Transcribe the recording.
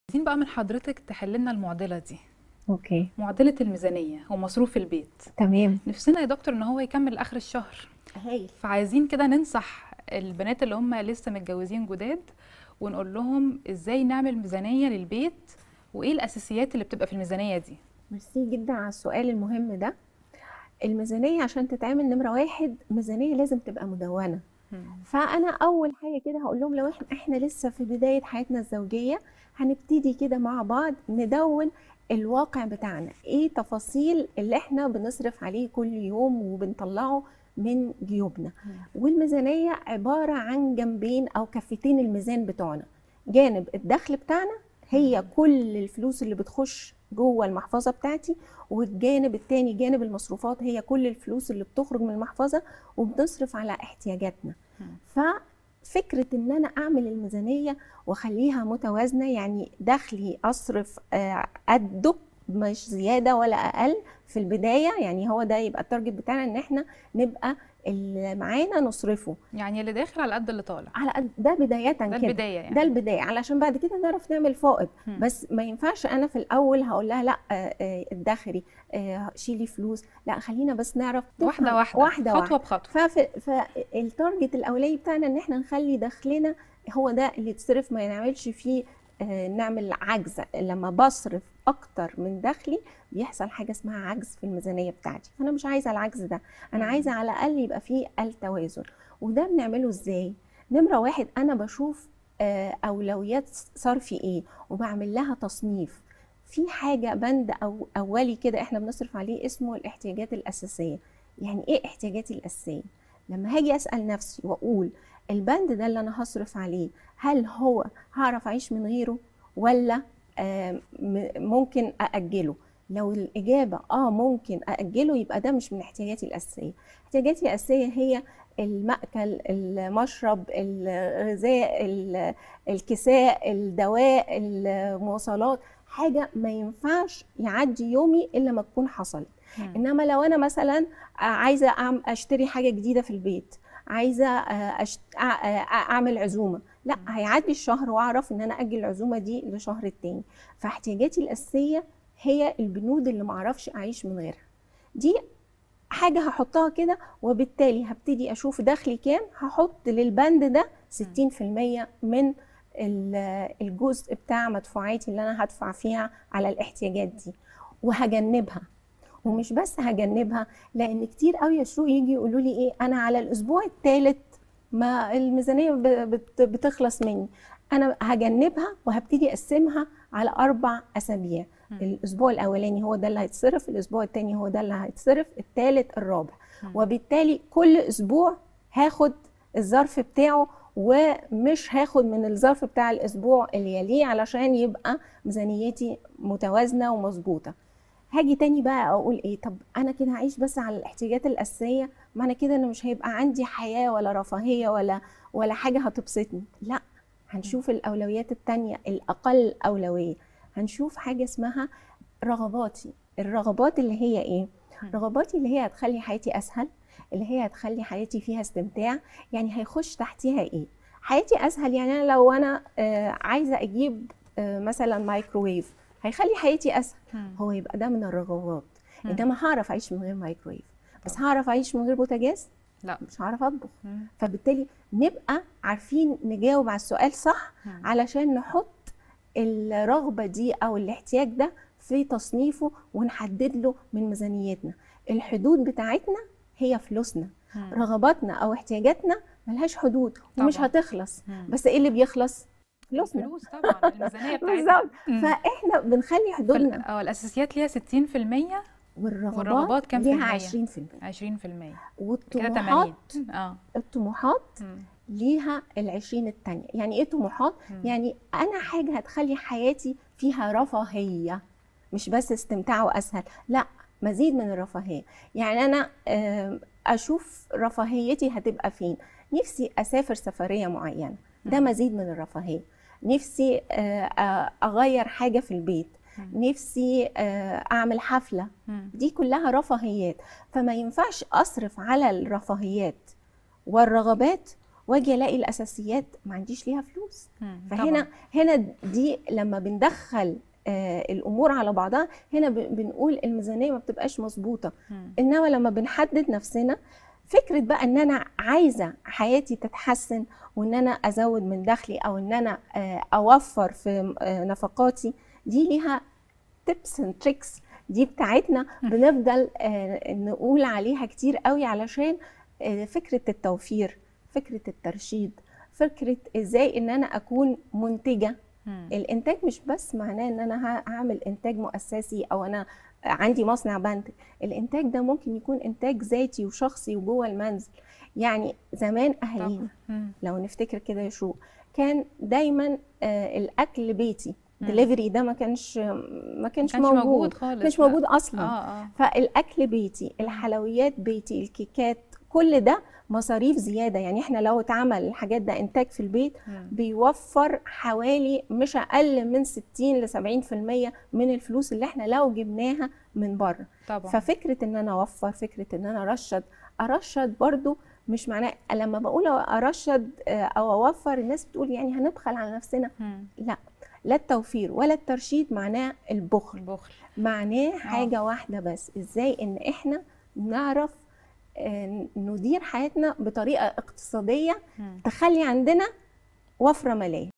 عايزين بقى من حضرتك تحل لنا المعضله دي اوكي معضله الميزانيه ومصروف البيت تمام نفسنا يا دكتور ان هو يكمل اخر الشهر هايل فعايزين كده ننصح البنات اللي هم لسه متجوزين جداد ونقول لهم ازاي نعمل ميزانيه للبيت وايه الاساسيات اللي بتبقى في الميزانيه دي ميرسي جدا على السؤال المهم ده الميزانية عشان تتعمل نمرة واحد ميزانية لازم تبقى مدونة فأنا أول حاجة كده هقول لهم لو إحنا, إحنا لسه في بداية حياتنا الزوجية هنبتدي كده مع بعض ندون الواقع بتاعنا إيه تفاصيل اللي إحنا بنصرف عليه كل يوم وبنطلعه من جيوبنا والميزانية عبارة عن جنبين أو كفتين الميزان بتوعنا جانب الدخل بتاعنا هي كل الفلوس اللي بتخش جوه المحفظه بتاعتي والجانب التاني جانب المصروفات هي كل الفلوس اللي بتخرج من المحفظه وبنصرف على احتياجاتنا ففكره ان انا اعمل الميزانيه واخليها متوازنه يعني دخلي اصرف آه، قده مش زياده ولا اقل في البدايه يعني هو ده يبقى التارجت بتاعنا ان احنا نبقى اللي معانا نصرفه يعني اللي داخل على قد اللي طالع على قد ده بدايه ده كده البدايه يعني ده البدايه علشان بعد كده نعرف نعمل فائض مم. بس ما ينفعش انا في الاول هقول لها لا آه، آه، ادخري آه، شيلي فلوس لا خلينا بس نعرف واحده نفهم واحده واحده خطوه واحده بخطوه ففي فالتارجت الاولاني بتاعنا ان احنا نخلي دخلنا هو ده اللي يتصرف ما نعملش فيه آه، نعمل عجز لما بصرف اكتر من دخلي بيحصل حاجه اسمها عجز في الميزانيه بتاعتي فانا مش عايزه العجز ده انا مم. عايزه على الاقل يبقى فيه التوازن وده بنعمله ازاي نمره واحد انا بشوف آه، اولويات صرفي ايه وبعمل لها تصنيف في حاجه بند او اولي كده احنا بنصرف عليه اسمه الاحتياجات الاساسيه يعني ايه احتياجاتي الاساسيه لما هاجي اسال نفسي واقول البند ده اللي انا هصرف عليه هل هو هعرف اعيش من غيره ولا آه، م- ممكن ااجله لو الاجابه اه ممكن ااجله يبقى ده مش من احتياجاتي الاساسيه احتياجاتي الاساسيه هي المأكل المشرب الغذاء ال- الكساء الدواء المواصلات حاجه ما ينفعش يعدي يومي الا ما تكون حصلت مم. انما لو انا مثلا عايزه أعم- اشتري حاجه جديده في البيت عايزه آه، أشت... أع- آه، اعمل عزومه لا مم. هيعدي الشهر واعرف ان انا اجل العزومه دي لشهر التاني فاحتياجاتي الاساسيه هي البنود اللي معرفش اعيش من غيرها دي حاجه هحطها كده وبالتالي هبتدي اشوف دخلي كام هحط للبند ده 60% من ال- الجزء بتاع مدفوعاتي اللي انا هدفع فيها على الاحتياجات دي وهجنبها ومش بس هجنبها لان كتير قوي يشوق يجي يقولوا لي ايه انا على الاسبوع الثالث ما الميزانيه ب- بت- بتخلص مني انا هجنبها وهبتدي اقسمها على اربع اسابيع مم. الاسبوع الاولاني هو ده اللي هيتصرف الاسبوع الثاني هو ده اللي هيتصرف الثالث الرابع مم. وبالتالي كل اسبوع هاخد الظرف بتاعه ومش هاخد من الظرف بتاع الاسبوع اللي يليه علشان يبقى ميزانيتي متوازنه ومظبوطه هاجي تاني بقى اقول ايه طب انا كده هعيش بس على الاحتياجات الاساسيه معنى كده انا مش هيبقى عندي حياه ولا رفاهيه ولا ولا حاجه هتبسطني لا هنشوف الاولويات التانية الاقل اولويه هنشوف حاجه اسمها رغباتي الرغبات اللي هي ايه مم. رغباتي اللي هي هتخلي حياتي اسهل اللي هي هتخلي حياتي فيها استمتاع يعني هيخش تحتيها ايه حياتي اسهل يعني انا لو انا آه، عايزه اجيب آه، مثلا مايكروويف هيخلي حياتي اسهل مم. هو يبقى ده من الرغبات مم. انما هعرف اعيش من غير مايكرويف بس هعرف اعيش من غير بوتاجاز لا مش هعرف اطبخ مم. فبالتالي نبقى عارفين نجاوب على السؤال صح مم. علشان نحط الرغبه دي او الاحتياج ده في تصنيفه ونحدد له من ميزانيتنا الحدود بتاعتنا هي فلوسنا مم. رغباتنا او احتياجاتنا ملهاش حدود ومش طبعاً. هتخلص مم. بس ايه اللي بيخلص فلوسنا فلوس طبعا الميزانيه بتاعتنا بالظبط مم. فاحنا بنخلي حدودنا فال- اه الاساسيات ليها 60% والرغبات, والرغبات كام في ليها المية؟ 20% 20% كده والطموحات 80 اه الطموحات مم. ليها العشرين التانية يعني ايه طموحات؟ مم. يعني أنا حاجة هتخلي حياتي فيها رفاهية مش بس استمتاع وأسهل لا مزيد من الرفاهية يعني أنا آم، أشوف رفاهيتي هتبقى فين نفسي أسافر سفرية معينة ده مم. مزيد من الرفاهية نفسي آه، آه، أغير حاجة في البيت مم. نفسي آه، أعمل حفلة مم. دي كلها رفاهيات فما ينفعش أصرف على الرفاهيات والرغبات واجي الاقي الاساسيات ما عنديش ليها فلوس مم. فهنا طبعاً. هنا دي لما بندخل آه، الامور على بعضها هنا ب- بنقول الميزانيه ما بتبقاش مظبوطه مم. انما لما بنحدد نفسنا فكره بقى ان انا عايزه حياتي تتحسن وان انا ازود من دخلي او ان انا آه، اوفر في آه، نفقاتي دي ليها تيبس اند تريكس دي بتاعتنا بنفضل آه، نقول عليها كتير قوي علشان آه، فكره التوفير فكره الترشيد فكره ازاي ان انا اكون منتجه مم. الانتاج مش بس معناه ان انا ه- هعمل انتاج مؤسسي او انا عندي مصنع بنتج الانتاج ده ممكن يكون انتاج ذاتي وشخصي وجوه المنزل يعني زمان اهالينا مم. لو نفتكر كده يا شو كان دايما آه، الاكل بيتي مم. دليفري ده ما كانش ما ما كانش كانش موجود, موجود خالص كانش لا. موجود اصلا اه اه فالاكل بيتي الحلويات بيتي الكيكات كل ده مصاريف زياده يعني احنا لو اتعمل الحاجات ده انتاج في البيت مم. بيوفر حوالي مش اقل من 60 ل 70% من الفلوس اللي احنا لو جبناها من بره طبعا ففكره ان انا اوفر فكره ان انا ارشد ارشد برضو مش معناه لما بقول ارشد آه، او اوفر الناس بتقول يعني هنبخل على نفسنا مم. لا لا التوفير ولا الترشيد معناه البخل البخل معناه حاجة واحدة بس ازاي ان احنا نعرف آه، ندير حياتنا بطريقة اقتصادية مم. تخلي عندنا وفرة مالية